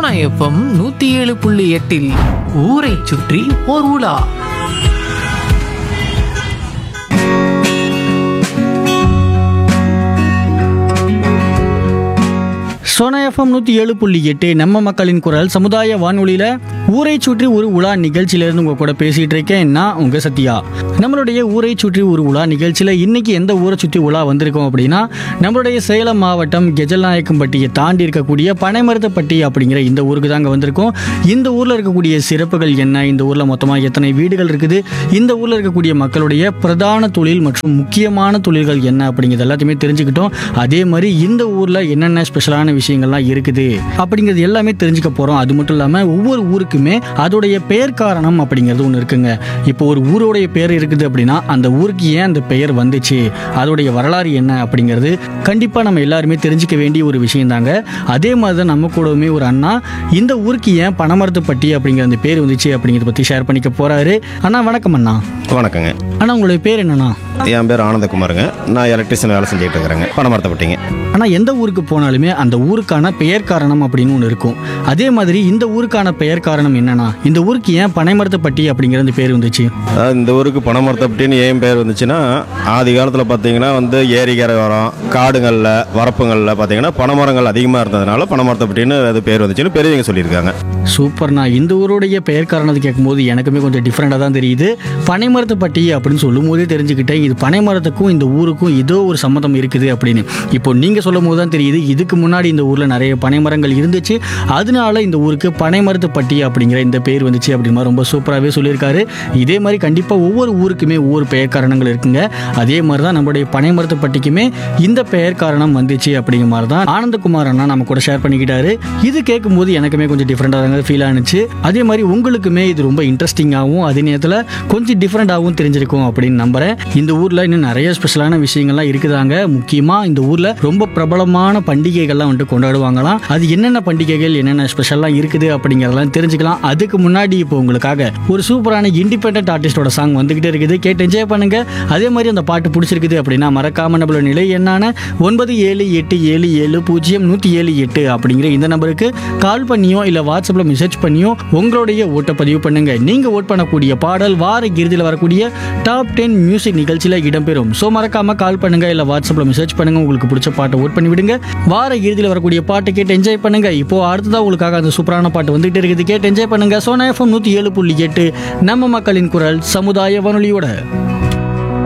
Sona FM நூத்தி ஏழு புள்ளி எட்டில் ஊரை சுற்றி ஓர் உலா சோனா எஃப்எம் நூற்றி ஏழு புள்ளி எட்டு நம்ம மக்களின் குரல் சமுதாய வானொலியில் ஊரை சுற்றி ஒரு உலா நிகழ்ச்சியிலேருந்து உங்கள் கூட பேசிகிட்டு இருக்கேன் நான் உங்கள் சத்யா நம்மளுடைய ஊரை சுற்றி ஒரு உலா நிகழ்ச்சியில் இன்னைக்கு எந்த ஊரை சுற்றி உலா வந்திருக்கோம் அப்படின்னா நம்மளுடைய சேலம் மாவட்டம் கெஜல்நாயக்கம்பட்டியை தாண்டி இருக்கக்கூடிய பனைமரத்தப்பட்டி அப்படிங்கிற இந்த ஊருக்கு தாங்க வந்திருக்கோம் இந்த ஊரில் இருக்கக்கூடிய சிறப்புகள் என்ன இந்த ஊரில் மொத்தமாக எத்தனை வீடுகள் இருக்குது இந்த ஊரில் இருக்கக்கூடிய மக்களுடைய பிரதான தொழில் மற்றும் முக்கியமான தொழில்கள் என்ன அப்படிங்கிறது எல்லாத்தையுமே தெரிஞ்சுக்கிட்டோம் அதே மாதிரி இந்த ஊரில் என்னென்ன ஸ்பெஷலான விஷயங்கள்லாம் இருக்குது அப்படிங்கிறது எல்லாமே தெரிஞ்சுக்க போகிறோம் அது மட்டும் இல்லாமல் ஒவ்வொரு ஊருக்குமே அதோடைய பெயர் காரணம் அப்படிங்கிறது ஒன்று இருக்குங்க இப்போ ஒரு ஊரோடைய பெயர் இருக்குது அப்படின்னா அந்த ஊருக்கு ஏன் அந்த பெயர் வந்துச்சு அதோடைய வரலாறு என்ன அப்படிங்கிறது கண்டிப்பாக நம்ம எல்லாருமே தெரிஞ்சுக்க வேண்டிய ஒரு விஷயம் தாங்க அதே மாதிரி தான் நம்ம கூடவுமே ஒரு அண்ணா இந்த ஊருக்கு ஏன் பனமரத்துப்பட்டி அப்படிங்கிற அந்த பேர் வந்துச்சு அப்படிங்கிறத பற்றி ஷேர் பண்ணிக்க போகிறாரு அண்ணா வணக்கம் அண்ணா வணக்கங்க அண்ணா உங்களுடைய பேர் என்னண்ணா என் பேர் ஆனந்தகுமாருங்க நான் எலக்ட்ரிஷியன் வேலை செஞ்சுட்டு இருக்கிறேங்க பணமரத்தைப்பட்டிங்க ஆனால் எந்த ஊருக்கு போனாலுமே அந்த ஊருக்கான பெயர் காரணம் அப்படின்னு ஒன்று இருக்கும் அதே மாதிரி இந்த ஊருக்கான பெயர் காரணம் என்னன்னா இந்த ஊருக்கு ஏன் பனைமரத்துப்பட்டி அப்படிங்கிற அந்த பேர் வந்துச்சு அதாவது இந்த ஊருக்கு பணமரத்தைப்பட்டின்னு ஏன் பேர் வந்துச்சுன்னா ஆதி காலத்தில் பார்த்தீங்கன்னா வந்து ஏரிக்கரை வரம் காடுகளில் வரப்புகளில் பார்த்தீங்கன்னா பனைமரங்கள் அதிகமாக இருந்ததுனால பணமரத்தைப்பட்டின்னு அது பேர் வந்துச்சுன்னு பெரியவங்க சொல்லியிருக்காங்க சூப்பர்ண்ணா இந்த ஊருடைய பெயர் காரணத்தை கேட்கும்போது எனக்குமே கொஞ்சம் டிஃப்ரெண்டாக தான் தெரியுது பனைமரத்துப்பட்டி அப்படின்னு சொல்லும் போதே தெரிஞ்சுக்கிட்டேன் இது பனைமரத்துக்கும் இந்த ஊருக்கும் ஏதோ ஒரு சம்மந்தம் இருக்குது அப்படின்னு இப்போ நீங்கள் சொல்லும் போது தான் தெரியுது இதுக்கு முன்னாடி இந்த ஊரில் நிறைய பனைமரங்கள் இருந்துச்சு அதனால இந்த ஊருக்கு பனைமரத்துப்பட்டி அப்படிங்கிற இந்த பேர் வந்துச்சு அப்படிங்கிற மாதிரி ரொம்ப சூப்பராகவே சொல்லியிருக்காரு இதே மாதிரி கண்டிப்பாக ஒவ்வொரு ஊருக்குமே ஒவ்வொரு பெயர் காரணங்கள் இருக்குங்க அதே மாதிரி தான் நம்மளுடைய பனைமரத்துப்பட்டிக்குமே இந்த பெயர் காரணம் வந்துச்சு அப்படிங்கிற மாதிரி தான் ஆனந்தகுமார் அண்ணா நம்ம கூட ஷேர் பண்ணிக்கிட்டாரு இது கேட்கும்போது எனக்குமே கொஞ்சம் டிஃப்ரெண்டாக தாங்க ஃபீல் ஆனிச்சு அதே மாதிரி உங்களுக்குமே இது ரொம்ப இன்ட்ரெஸ்டிங்காகவும் அதே நேரத்தில் கொஞ்சம் டிஃப்ரெண்டாகவும் தெரிஞ்சிருக்கும் அப்படின்னு நம்புறேன் இந்த ஊரில் இன்னும் நிறைய ஸ்பெஷலான விஷயங்கள்லாம் இருக்குதாங்க முக்கியமாக இந்த ஊரில் ரொம்ப பிரபலமான பண்டிகைகள்லாம் வந்துட்டு கொண்டாடுவாங்களாம் அது என்னென்ன பண்டிகைகள் என்னென்ன ஸ்பெஷல்லாம் இருக்குது அப்படிங்கிறதெல்லாம் தெரிஞ்சுக்கலாம் அதுக்கு முன்னாடி இப்போ உங்களுக்காக ஒரு சூப்பரான இண்டிபெண்ட் ஆர்டிஸ்டோட சாங் வந்துகிட்டே இருக்குது கேட்டு என்ஜாய் பண்ணுங்க அதே மாதிரி அந்த பாட்டு பிடிச்சிருக்குது அப்படின்னா மறக்காம நம்மளோட நிலை என்னான ஒன்பது ஏழு எட்டு ஏழு ஏழு பூஜ்ஜியம் நூற்றி ஏழு எட்டு அப்படிங்கிற இந்த நம்பருக்கு கால் பண்ணியோ இல்லை வாட்ஸ்அப்பில் மெசேஜ் பண்ணியோ உங்களுடைய ஓட்டை பதிவு பண்ணுங்க நீங்கள் ஓட் பண்ணக்கூடிய பாடல் வார இறுதியில் வரக்கூடிய டாப் டென் மியூசிக் நிகழ்ச்சியில் இடம்பெறும் ஸோ மறக்காம கால் பண்ணுங்க இல்லை வாட்ஸ்அப்பில் மெசேஜ் பண்ணுங்க உங்களுக்கு பிடிச்ச பாட்டை ஓட் பண்ணி விடுங்க வார இறுதியில் வரக்கூடிய பாட்டை கேட்டு என்ஜாய் பண்ணுங்க இப்போ அடுத்ததாக உங்களுக்காக அந்த சூப்பரான பாட்டு வந்துகிட்டே இருக்குது கேட்டு என்ஜாய் பண்ணுங்க சோனா எஃப்எம் நூற்றி ஏழு புள்ளி எட்டு நம்ம மக்களின் குரல் சமுதாய வானொலியோட